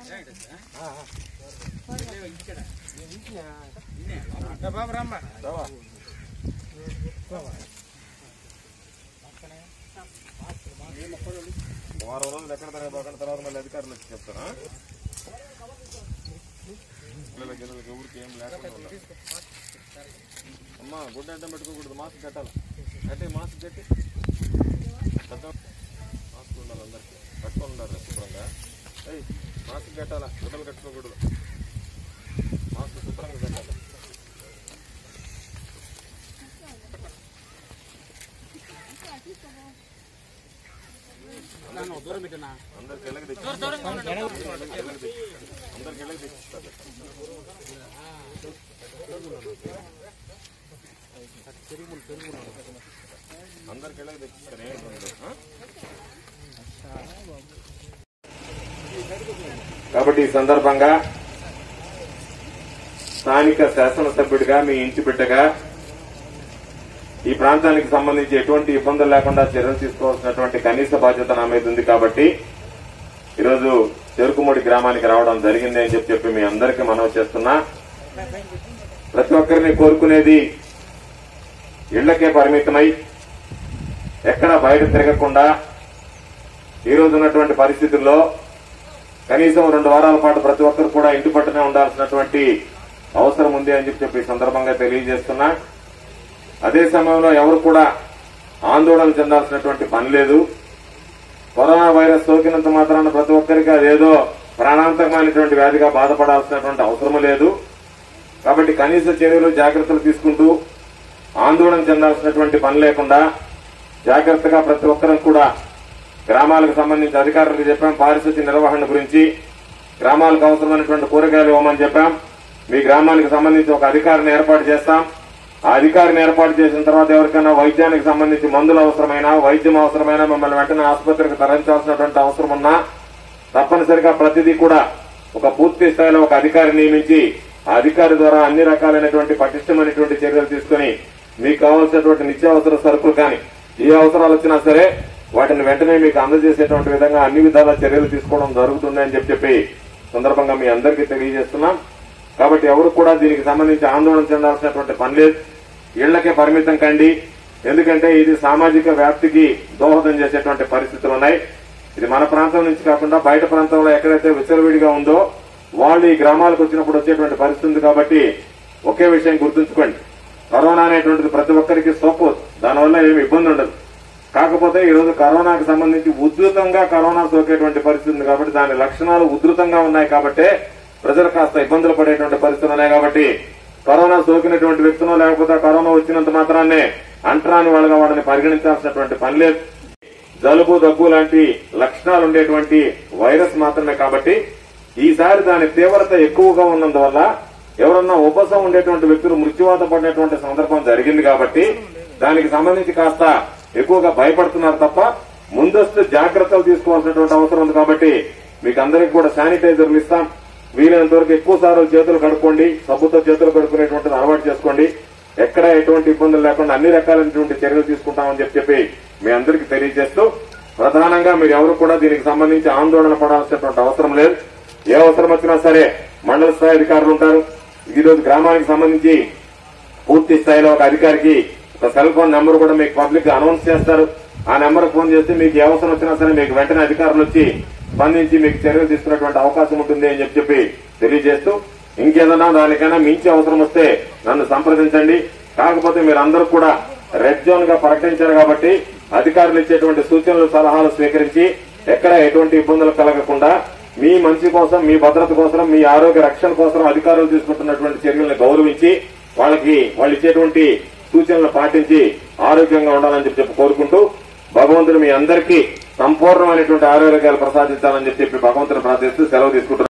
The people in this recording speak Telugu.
బాబు రమ్మ వారం రోజులు ఎక్కడ తిరగబోకుండా తర్వాత మళ్ళీ అధికారులు వచ్చి చెప్తారా పిల్లలకి గిల్లలకి ఎవరికి ఏం లేకుండా ఉండాలి. అమ్మా గుడ్డ అడ్డం పెట్టుకోకూడదు మాస్క్ కట్టాలి కట్టి మాస్క్ కట్టి కట్ట- మాస్క్ ఉండాలి అందరికి కట్టుకొని ఉండాలి శుభ్రంగా ఏయ్ మాస్క్ కట్టాలా గుడ్డలు కట్టుకోకూడదు మాస్క్ శుభ్రంగా కట్టాలి దూరం పెట్టినా అందరికి ఎలాగ తెచ్చి అందరికి ఎలాగ తెచ్చిస్తారు అందరికి ఎలాగ తెచ్చిస్తారు ఏం ఇబ్బంది లేదు, ఆ? కాబట్టి ఈ సందర్భంగా స్థానిక శాసనసభ్యుడిగా మీ ఇంటి బిడ్డగా ఈ ప్రాంతానికి సంబంధించి ఎటువంటి ఇబ్బందులు లేకుండా చర్యలు తీసుకోవాల్సినటువంటి కనీస బాధ్యత నా మీద ఉంది కాబట్టి ఈరోజు చెరుకుమూడి గ్రామానికి రావడం జరిగింది అని చెప్పి చెప్పి మీ అందరికీ మనవి చేస్తున్నా ప్రతి ఒక్కరిని కోరుకునేది ఇళ్లకే పరిమితమై ఎక్కడ బయట తిరగకుండా ఈ రోజు ఉన్నటువంటి పరిస్థితుల్లో కనీసం రెండు వారాల పాటు ప్రతి ఒక్కరు కూడా ఇంటి పట్టునే ఉండాల్సినటువంటి అవసరం ఉంది అని చెప్పి చెప్పి ఈ సందర్భంగా తెలియజేస్తున్నా అదే సమయంలో ఎవరు కూడా ఆందోళన చెందాల్సినటువంటి పని లేదు కరోనా వైరస్ సోకినంత మాత్రాన ప్రతి ఒక్కరికి అదేదో ప్రాణాంతకమైనటువంటి వ్యాధిగా బాధపడాల్సినటువంటి అవసరం లేదు కాబట్టి కనీస చర్యలు జాగ్రత్తలు తీసుకుంటూ ఆందోళన చెందాల్సినటువంటి పని లేకుండా జాగ్రత్తగా ప్రతి ఒక్కరం కూడా గ్రామాలకు సంబంధించి అధికారులకు చెప్పాం పారిశుద్ధ్య నిర్వహణ గురించి గ్రామాలకు అవసరమైనటువంటి కూరగాయలు ఇవ్వమని చెప్పాం మీ గ్రామానికి సంబంధించి ఒక అధికారిని ఏర్పాటు చేస్తాం ఆ అధికారిని ఏర్పాటు చేసిన తర్వాత ఎవరికైనా వైద్యానికి సంబంధించి మందులు అవసరమైనా వైద్యం అవసరమైనా మిమ్మల్ని వెంటనే ఆసుపత్రికి తరలించాల్సినటువంటి అవసరం ఉన్నా తప్పనిసరిగా ప్రతిదీ కూడా ఒక పూర్తి స్థాయిలో ఒక అధికారి నియమించి ఆ అధికారి ద్వారా అన్ని రకాలైనటువంటి పటిష్టమైనటువంటి చర్యలు తీసుకుని మీకు కావాల్సినటువంటి నిత్యావసర సరుకులు కానీ ఏ అవసరాలు వచ్చినా సరే వాటిని వెంటనే మీకు అందజేసేటువంటి విధంగా అన్ని విధాల చర్యలు తీసుకోవడం జరుగుతుంది అని చెప్పి చెప్పి సందర్భంగా మీ అందరికీ తెలియజేస్తున్నాం కాబట్టి ఎవరు కూడా దీనికి సంబంధించి ఆందోళన చెందాల్సినటువంటి పని లేదు ఇళ్లకే పరిమితం కండి ఎందుకంటే ఇది సామాజిక వ్యాప్తికి దోహదం చేసేటువంటి పరిస్థితులు ఉన్నాయి ఇది మన ప్రాంతం నుంచి కాకుండా బయట ప్రాంతంలో ఎక్కడైతే విచ్చలవిడిగా ఉందో వాళ్ళు ఈ గ్రామాలకు వచ్చినప్పుడు వచ్చేటువంటి పరిస్థితి ఉంది కాబట్టి ఒకే విషయం గుర్తుంచుకోండి కరోనా అనేటువంటిది ప్రతి ఒక్కరికి సోకవచ్చు దానివల్ల ఏమి ఇబ్బంది ఉండదు కాకపోతే ఈ రోజు కరోనాకు సంబంధించి ఉధృతంగా కరోనా సోకేటువంటి పరిస్థితి ఉంది కాబట్టి దాని లక్షణాలు ఉధృతంగా ఉన్నాయి కాబట్టి ప్రజలు కాస్త ఇబ్బందులు పడేటువంటి పరిస్థితులు ఉన్నాయి కాబట్టి కరోనా సోకినటువంటి వ్యక్తులు లేకపోతే కరోనా వచ్చినంత మాత్రాన్నే అంటరాని వాళ్ళగా వాళ్ళని పరిగణించాల్సినటువంటి పని లేదు జలుబు దగ్గు లాంటి లక్షణాలు ఉండేటువంటి వైరస్ మాత్రమే కాబట్టి ఈసారి దాని తీవ్రత ఎక్కువగా ఉన్నందువల్ల ఎవరన్నా ఉపసం ఉండేటువంటి వ్యక్తులు మృత్యువాత పడినటువంటి సందర్భం జరిగింది కాబట్టి దానికి సంబంధించి కాస్త ఎక్కువగా భయపడుతున్నారు తప్ప ముందస్తు జాగ్రత్తలు తీసుకోవాల్సినటువంటి అవసరం ఉంది కాబట్టి మీకు అందరికీ కూడా శానిటైజర్లు ఇస్తాం వీలైనంత వరకు ఎక్కువ సార్లు చేతులు కడుక్కోండి సబ్బుతో చేతులు కడుక్కునేటువంటిది అలవాటు చేసుకోండి ఎక్కడ ఎటువంటి ఇబ్బందులు లేకుండా అన్ని రకాలైనటువంటి చర్యలు తీసుకుంటామని చెప్పి చెప్పి మీ అందరికీ తెలియజేస్తూ ప్రధానంగా మీరు ఎవరు కూడా దీనికి సంబంధించి ఆందోళన పడాల్సినటువంటి అవసరం లేదు ఏ అవసరం వచ్చినా సరే మండల స్థాయి అధికారులు ఉంటారు ఈ రోజు గ్రామానికి సంబంధించి పూర్తి స్థాయిలో ఒక అధికారికి ఒక సెల్ ఫోన్ నెంబర్ కూడా మీకు పబ్లిక్ అనౌన్స్ చేస్తారు ఆ నెంబర్ ఫోన్ చేస్తే మీకు ఏ అవసరం వచ్చినా సరే మీకు వెంటనే అధికారులు వచ్చి స్పందించి మీకు చర్యలు తీసుకునేటువంటి అవకాశం ఉంటుంది అని చెప్పి చెప్పి తెలియజేస్తూ ఇంకేదన్నా దానికైనా మించి అవసరం వస్తే నన్ను సంప్రదించండి కాకపోతే మీరు అందరూ కూడా రెడ్ జోన్ గా ప్రకటించారు కాబట్టి అధికారులు ఇచ్చేటువంటి సూచనలు సలహాలు స్వీకరించి ఎక్కడ ఎటువంటి ఇబ్బందులు కలగకుండా మీ మంచి కోసం మీ భద్రత కోసం మీ ఆరోగ్య రక్షణ కోసం అధికారులు తీసుకుంటున్నటువంటి చర్యలను గౌరవించి వాళ్ళకి వాళ్ళు ఇచ్చేటువంటి సూచనలు పాటించి ఆరోగ్యంగా ఉండాలని చెప్పి చెప్పి కోరుకుంటూ భగవంతుడు మీ అందరికీ సంపూర్ణమైనటువంటి ఆరోగ్యాలు ప్రసాదించాలని చెప్పి భగవంతుని ప్రార్థిస్తూ సెలవు తీసుకుంటున్నాను